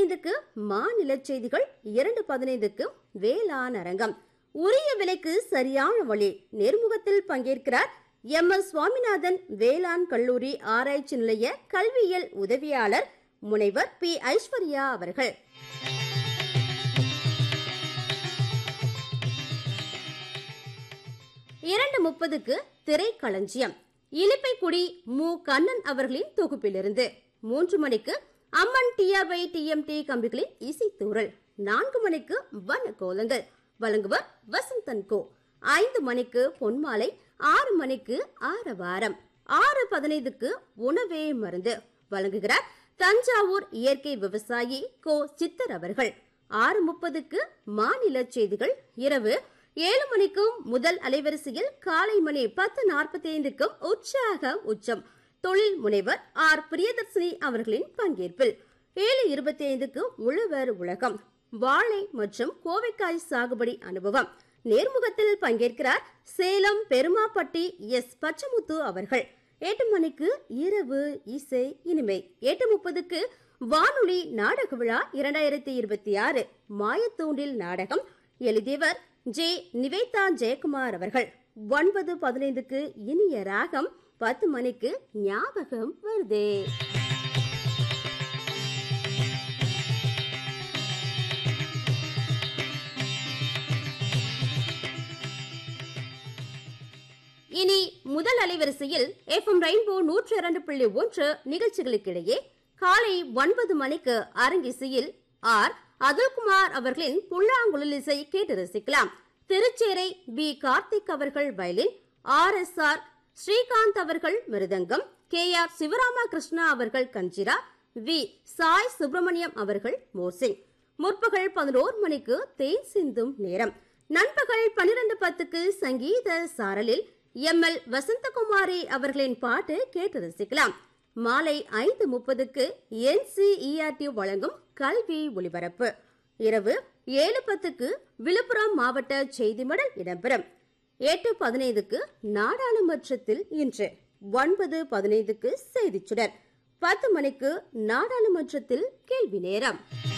ஐந்துக்கு மாநில செய்திகள் இரண்டு பதினைந்துக்கு வேளாண் அரங்கம் உரிய விலைக்கு சரியான வழி நேர்முகத்தில் பங்கேற்கிறார் எம் எஸ் சுவாமிநாதன் வேளாண் கல்லூரி ஆராய்ச்சி நிலைய கல்வியியல் உதவியாளர் முனைவர் பி ஐஸ்வர்யா அவர்கள் இரண்டு முப்பதுக்கு திரைக்களஞ்சியம் இலிப்பைக்குடி மு கண்ணன் அவர்களின் தொகுப்பிலிருந்து மூன்று மணிக்கு அம்மன் டிஆர்வை டிஎம்டி கம்பிகளின் இசைத்தூரல் நான்கு மணிக்கு வன கோலங்கள் வழங்குவர் வசந்தன் கோ ஐந்து மணிக்கு பொன்மாலை ஆறு மணிக்கு ஆரவாரம் ஆறு பதினைந்துக்கு உணவே மருந்து வழங்குகிறார் தஞ்சாவூர் இயற்கை விவசாயி கோ சித்தர் அவர்கள் ஆறு முப்பதுக்கு மாநில செய்திகள் இரவு ஏழு மணிக்கும் முதல் அலைவரிசையில் காலை மணி பத்து நாற்பத்தி ஐந்துக்கும் உற்சாக உச்சம் தொழில் முனைவர் ஆர் பிரியதர்சினி அவர்களின் பங்கேற்பில் ஏழு இருபத்தி ஐந்துக்கு உழவர் உலகம் வாழை மற்றும் கோவைக்காய் சாகுபடி அனுபவம் நேர்முகத்தில் பங்கேற்கிறார் சேலம் பெருமாப்பட்டி எஸ் பச்சமுத்து அவர்கள் எட்டு மணிக்கு இரவு இசை இனிமை எட்டு முப்பதுக்கு வானொலி நாடக விழா இரண்டாயிரத்தி இருபத்தி ஆறு மாயத்தூண்டில் நாடகம் எழுதியவர் ஜே நிவேதா ஜெயக்குமார் அவர்கள் ஒன்பது பதினைந்துக்கு இனிய ராகம் பத்து மணிக்கு ஞாபகம் வருதே இனி முதல் அலைவரிசையில் எஃப்எம் ரெயின்போ நூற்றி இரண்டு புள்ளி ஒன்று நிகழ்ச்சிகளுக்கிடையே காலை ஒன்பது மணிக்கு அரங்கிசையில் ஆர் அதுல்குமார் அவர்களின் புல்லாங்குழல் இசை கேட்டு ரசிக்கலாம் திருச்சேரை பி கார்த்திக் அவர்கள் violin R S R Srikanth அவர்கள் மிருதங்கம் கே ஆர் சிவராம கிருஷ்ணா அவர்கள் கஞ்சிரா வி சாய் சுப்பிரமணியம் அவர்கள் மோர்சிங் முற்பகல் பதினோரு மணிக்கு தேன் சிந்தும் நேரம் நண்பகல் பனிரெண்டு பத்துக்கு சங்கீத சாரலில் எம் எல் வசந்தகுமாரி அவர்களின் பாட்டு கேட்டு ரசிக்கலாம் மாலை ஐந்து முப்பதுக்கு என்சிஇஆர்டி வழங்கும் கல்வி ஒளிபரப்பு இரவு ஏழு பத்துக்கு விழுப்புரம் மாவட்ட செய்தி மடல் இடம்பெறும் எட்டு பதினைந்துக்கு நாடாளுமன்றத்தில் இன்று ஒன்பது பதினைந்துக்கு செய்திச் சுடர் பத்து மணிக்கு நாடாளுமன்றத்தில் கேள்வி நேரம்